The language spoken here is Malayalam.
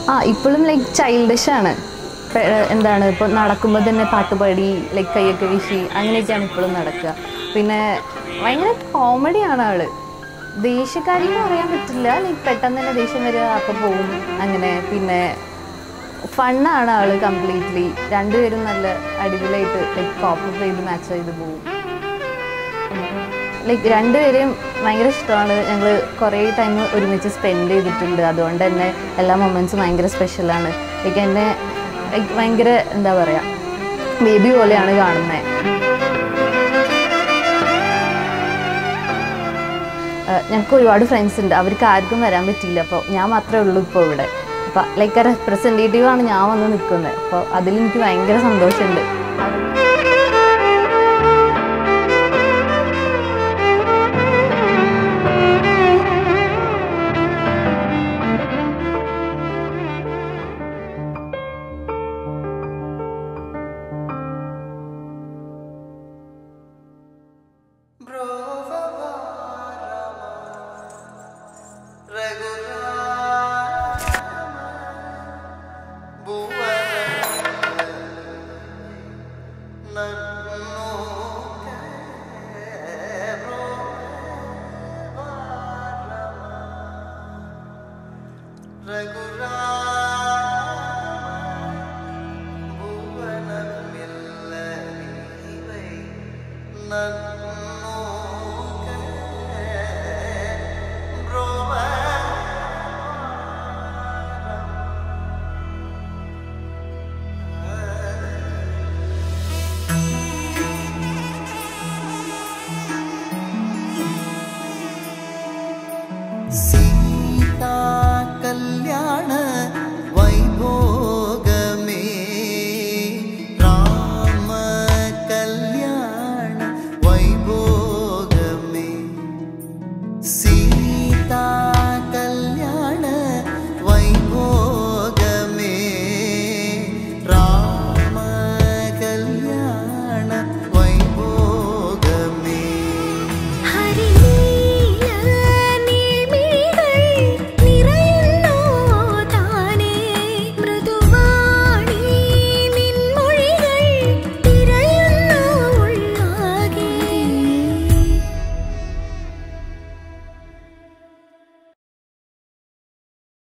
ആ ഇപ്പോഴും ലൈക്ക് ചൈൽഡിഷ് ആണ് പെ- എന്താണ് ഇപ്പോൾ നടക്കുമ്പോൾ തന്നെ പാട്ടുപാടി ലൈക്ക് കൈയൊക്കെ വീശി അങ്ങനെയൊക്കെയാണ് ഇപ്പോഴും നടക്കുക പിന്നെ ഭയങ്കര കോമഡിയാണ് ആള് ദേഷ്യക്കാരി എന്ന് പറയാൻ പറ്റില്ല ലൈക്ക് പെട്ടെന്ന് തന്നെ ദേഷ്യം വരിക അപ്പം പോവും അങ്ങനെ പിന്നെ ഫണ്ണാണ് ആള് കംപ്ലീറ്റ്ലി രണ്ടുപേരും നല്ല അടിപൊളിയായിട്ട് ലൈക്ക് കോപ്പർ ചെയ്ത് മാച്ച് ചെയ്ത് പോവും ലൈക്ക് രണ്ടുപേരെയും ഭയങ്കര ഇഷ്ടമാണ് ഞങ്ങൾ കുറേ ടൈം ഒരുമിച്ച് സ്പെൻഡ് ചെയ്തിട്ടുണ്ട് അതുകൊണ്ട് തന്നെ എല്ലാ മൊമെൻറ്റ്സും ഭയങ്കര സ്പെഷ്യലാണ് ലൈക്ക് എന്നെ ലൈക്ക് ഭയങ്കര എന്താ പറയുക ബേബി പോലെയാണ് കാണുന്നത് ഞങ്ങൾക്ക് ഒരുപാട് ഫ്രണ്ട്സ് ഉണ്ട് അവർക്ക് ആർക്കും വരാൻ പറ്റിയില്ല അപ്പോൾ ഞാൻ മാത്രമേ ഉള്ളൂ ഇപ്പോൾ ഇവിടെ അപ്പോൾ ലൈക്ക് ആ റെപ്രസെൻറ്റേറ്റീവാണ് ഞാൻ വന്ന് നിൽക്കുന്നത് അപ്പോൾ അതിൽ എനിക്ക് ഭയങ്കര സന്തോഷമുണ്ട് See